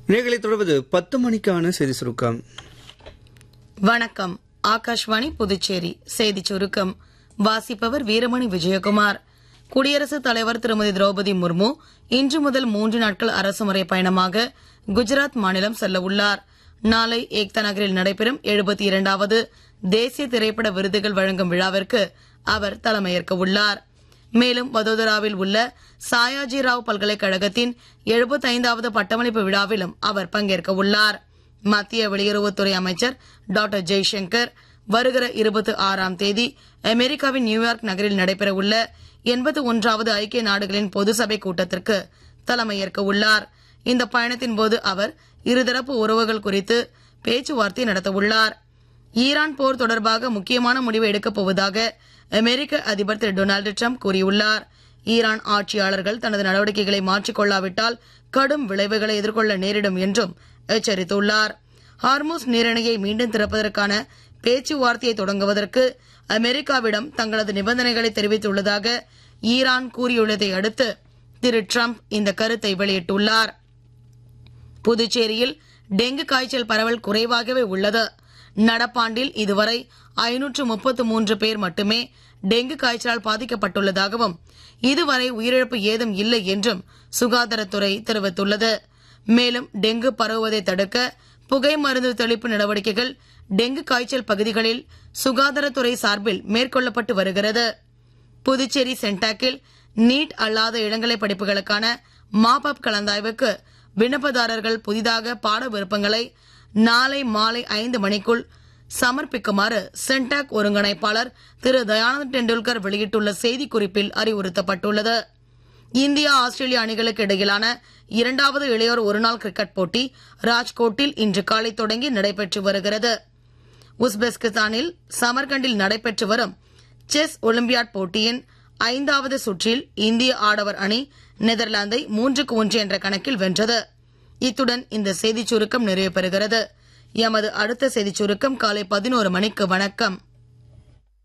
நிகழை தொடர்வது பத்து மணிக்கான செய்தி சுருக்கம் வணக்கம் ஆகாஷ்வாணி புதுச்சேரி செய்திச் சுருக்கம் வாசிப்பவர் வீரமணி விஜயகுமார் குடியரசுத் தலைவர் திருமதி திரௌபதி முர்மு இன்று முதல் மூன்று நாட்கள் அரசுமுறை பயணமாக குஜராத் மாநிலம் செல்ல உள்ளார் நாளை ஏக்தா நகரில் நடைபெறும் எழுபத்தி இரண்டாவது தேசிய திரைப்பட விருதுகள் வழங்கும் விழாவிற்கு அவர் தலைமையேற்க உள்ளார் மேலும் வதோதராவில் உள்ள சாயாஜி ராவ் பல்கலைக்கழகத்தின் எழுபத்தைந்தாவது பட்டமளிப்பு விழாவிலும் அவர் பங்கேற்க உள்ளார் மத்திய வெளியுறவுத்துறை அமைச்சர் டாக்டர் ஜெய்சங்கர் வருகிற இருபத்தி ஆறாம் தேதி அமெரிக்காவின் நியூயார்க் நகரில் நடைபெறவுள்ள எண்பத்தி ஒன்றாவது ஐக்கிய நாடுகளின் பொது சபை கூட்டத்திற்கு தலைமையேற்க உள்ளார் இந்த பயணத்தின் போது அவர் இருதரப்பு உறவுகள் குறித்து பேச்சுவார்த்தை நடத்தவுள்ளார் ஈரான் போர் தொடர்பாக முக்கியமான முடிவு எடுக்கப் போவதாக அமெரிக்க அதிபர் திரு டொனால்டு ட்ரம்ப் கூறியுள்ளார் ஈரான் ஆட்சியாளர்கள் தனது நடவடிக்கைகளை மாற்றிக் கொள்ளாவிட்டால் கடும் விளைவுகளை எதிர்கொள்ள நேரிடும் என்றும் எச்சரித்துள்ளார் ஹார்மூஸ் நீரிணையை மீண்டும் திறப்பதற்கான பேச்சுவார்த்தையை தொடங்குவதற்கு அமெரிக்காவிடம் தங்களது நிபந்தனைகளை தெரிவித்துள்ளதாக ஈரான் கூறியுள்ளதை அடுத்து திரு ட்ரம்ப் இந்த கருத்தை வெளியிட்டுள்ளார் புதுச்சேரியில் டெங்கு காய்ச்சல் பரவல் குறைவாகவே உள்ளது நடப்பாண்டில் இதுவரை ஐநூற்று முப்பத்து மூன்று பேர் மட்டுமே டெங்கு காய்ச்சலால் பாதிக்கப்பட்டுள்ளதாகவும் இதுவரை உயிரிழப்பு ஏதும் இல்லை என்றும் சுகாதாரத்துறை தெரிவித்துள்ளது மேலும் டெங்கு பரவுவதை தடுக்க புகை மருந்து தெளிப்பு நடவடிக்கைகள் டெங்கு காய்ச்சல் பகுதிகளில் சுகாதாரத்துறை சார்பில் மேற்கொள்ளப்பட்டு வருகிறது புதுச்சேரி சென்டாக்கில் நீட் அல்லாத இளங்கலை படிப்புகளுக்கான மாப் அப் கலந்தாய்வுக்கு விண்ணப்பதாரர்கள் புதிதாக பாட விருப்பங்களை நாளை மாலை ஐந்து மணிக்குள் சமர்ப்பிக்குமாறு சென்டாக் ஒருங்கிணைப்பாளர் திரு தயானந்த் டெண்டுல்கர் வெளியிட்டுள்ள செய்திக்குறிப்பில் அறிவுறுத்தப்பட்டுள்ளது இந்தியா ஆஸ்திரேலியா அணிகளுக்கு இடையிலான இரண்டாவது இளையோர் ஒருநாள் கிரிக்கெட் போட்டி ராஜ்கோட்டில் இன்று காலை தொடங்கி நடைபெற்று வருகிறது உஸ்பெஸ்கிஸ்தானில் சமர்கண்டில் நடைபெற்று வரும் செஸ் ஒலிம்பியாட் போட்டியின் ஐந்தாவது சுற்றில் இந்திய ஆடவர் அணி நெதர்லாந்தை மூன்றுக்கு ஒன்று என்ற கணக்கில் வென்றது இத்துடன் இந்த செய்திச் சுருக்கம் நிறைவு பெறுகிறது எமது அடுத்த செய்திச் சுருக்கம் காலை பதினோரு மணிக்கு வணக்கம்